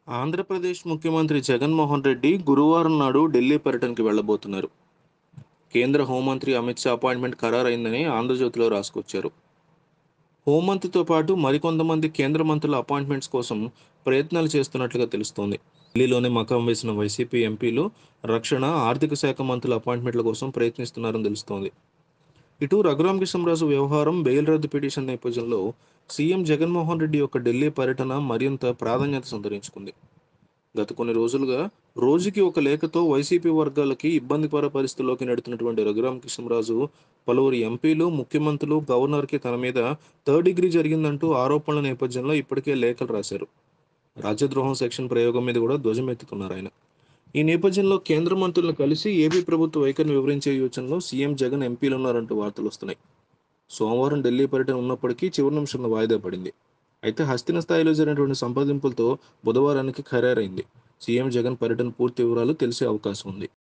ఆంధ్రప్రదేశ్ ముఖ్యమంత్రి జగన్మోహన్ రెడ్డి గురువారం నాడు ఢిల్లీ పర్యటనకి వెళ్లబోతున్నారు కేంద్ర హోంమంత్రి అమిత్ షా అపాయింట్మెంట్ ఖరారైందని ఆంధ్రజ్యోతిలో రాసుకొచ్చారు హోంమంత్రితో పాటు మరికొంతమంది కేంద్ర మంత్రుల అపాయింట్మెంట్స్ కోసం ప్రయత్నాలు చేస్తున్నట్లుగా తెలుస్తోంది ఢిల్లీలోనే మకాం వేసిన వైసీపీ ఎంపీలు రక్షణ ఆర్థిక శాఖ మంత్రుల అపాయింట్మెంట్ల కోసం ప్రయత్నిస్తున్నారని తెలుస్తోంది ఇటు రఘురామకృష్ణరాజు వ్యవహారం బెయిల్ రద్దు పిటిషన్ నేపథ్యంలో సీఎం జగన్మోహన్ రెడ్డి యొక్క ఢిల్లీ పర్యటన మరింత ప్రాధాన్యత సంతరించుకుంది గత కొన్ని రోజులుగా రోజుకి ఒక లేఖతో వైసీపీ వర్గాలకి ఇబ్బందికర పరిస్థితుల్లోకి నెడుతున్నటువంటి రఘురామకృష్ణరాజు పలువురు ఎంపీలు ముఖ్యమంత్రులు గవర్నర్కి తన మీద థర్డ్ డిగ్రీ జరిగిందంటూ ఆరోపణల నేపథ్యంలో ఇప్పటికే లేఖలు రాశారు రాజ్యద్రోహం సెక్షన్ ప్రయోగం మీద కూడా ధ్వజమెత్తుతున్నారు ఆయన ఈ నేపథ్యంలో కేంద్ర మంత్రులను కలిసి ఏపీ ప్రభుత్వ వైఖరిని వివరించే యోచనలో సీఎం జగన్ ఎంపీలు ఉన్నారంటూ వార్తలు వస్తున్నాయి సోమవారం ఢిల్లీ పర్యటన ఉన్నప్పటికీ చివరి నిమిషంలో వాయిదా పడింది అయితే హస్తిన స్థాయిలో జరిగినటువంటి సంప్రదింపులతో బుధవారానికి ఖరారైంది సీఎం జగన్ పర్యటన పూర్తి వివరాలు తెలిసే అవకాశం ఉంది